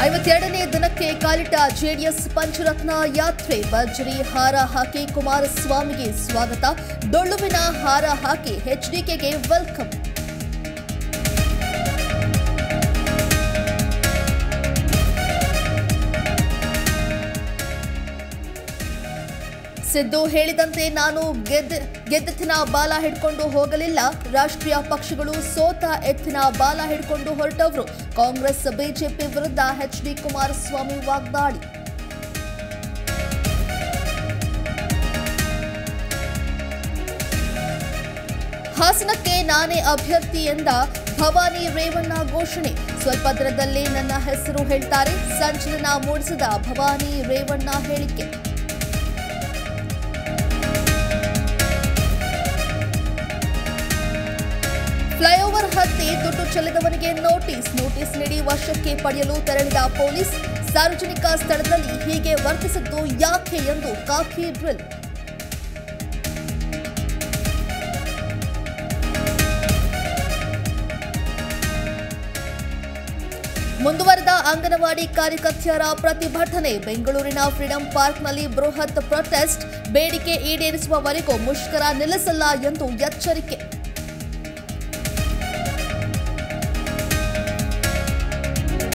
ಐವತ್ತೆರಡನೇ ದಿನಕ್ಕೆ ಕಾಲಿಟ್ಟ ಜೆಡಿಎಸ್ ಪಂಚರತ್ನ ಯಾತ್ರೆ ಭರ್ಜರಿ ಹಾರ ಹಾಕಿ ಕುಮಾರಸ್ವಾಮಿಗೆ ಸ್ವಾಗತ ಡೊಳ್ಳುವಿನ ಹಾರ ಹಾಕಿ ಎಚ್ಡಿಕೆಗೆ ವೆಲ್ಕಮ್ ಸಿದ್ದು ಹೇಳಿದಂತೆ ನಾನು ಗೆದ್ದ ಗೆದ್ದೆತ್ತಿನ ಬಾಲ ಹಿಡ್ಕೊಂಡು ಹೋಗಲಿಲ್ಲ ರಾಷ್ಟ್ರೀಯ ಪಕ್ಷಗಳು ಸೋತ ಎತ್ತಿನ ಬಾಲ ಹಿಡ್ಕೊಂಡು ಹೊರಟವರು ಕಾಂಗ್ರೆಸ್ ಬಿಜೆಪಿ ವಿರುದ್ಧ ಎಚ್ ಡಿ ಕುಮಾರಸ್ವಾಮಿ ವಾಗ್ದಾಳಿ ಹಾಸನಕ್ಕೆ ನಾನೇ ಅಭ್ಯರ್ಥಿ ಎಂದ ಭವಾನಿ ರೇವಣ್ಣ ಘೋಷಣೆ ಸ್ವಲ್ಪ ದಿನದಲ್ಲೇ ನನ್ನ ಹೆಸರು ಹೇಳ್ತಾರೆ ಸಂಚಲನ ಮೂಡಿಸಿದ ಭವಾನಿ ರೇವಣ್ಣ ಹೇಳಿಕೆ ಫ್ಲೈಓವರ್ ಹತ್ತಿ ದುಡ್ಡು ಚೆಲ್ಲಿದವನಿಗೆ ನೋಟಿಸ್ ನೋಟಿಸ್ ನೀಡಿ ವಶಕ್ಕೆ ಪಡೆಯಲು ತೆರಳಿದ ಪೊಲೀಸ್ ಸಾರ್ವಜನಿಕ ಸ್ಥಳದಲ್ಲಿ ಹೀಗೆ ವರ್ತಿಸಿದ್ದು ಯಾಕೆ ಎಂದು ಕಾಫಿ ಡ್ರಿಲ್ ಮುಂದುವರೆದ ಅಂಗನವಾಡಿ ಕಾರ್ಯಕರ್ತೆಯರ ಪ್ರತಿಭಟನೆ ಬೆಂಗಳೂರಿನ ಫ್ರೀಡಂ ಪಾರ್ಕ್ನಲ್ಲಿ ಬೃಹತ್ ಪ್ರೊಟೆಸ್ಟ್ ಬೇಡಿಕೆ ಈಡೇರಿಸುವವರೆಗೂ ಮುಷ್ಕರ ನಿಲ್ಲಿಸಲ್ಲ ಎಂದು ಎಚ್ಚರಿಕೆ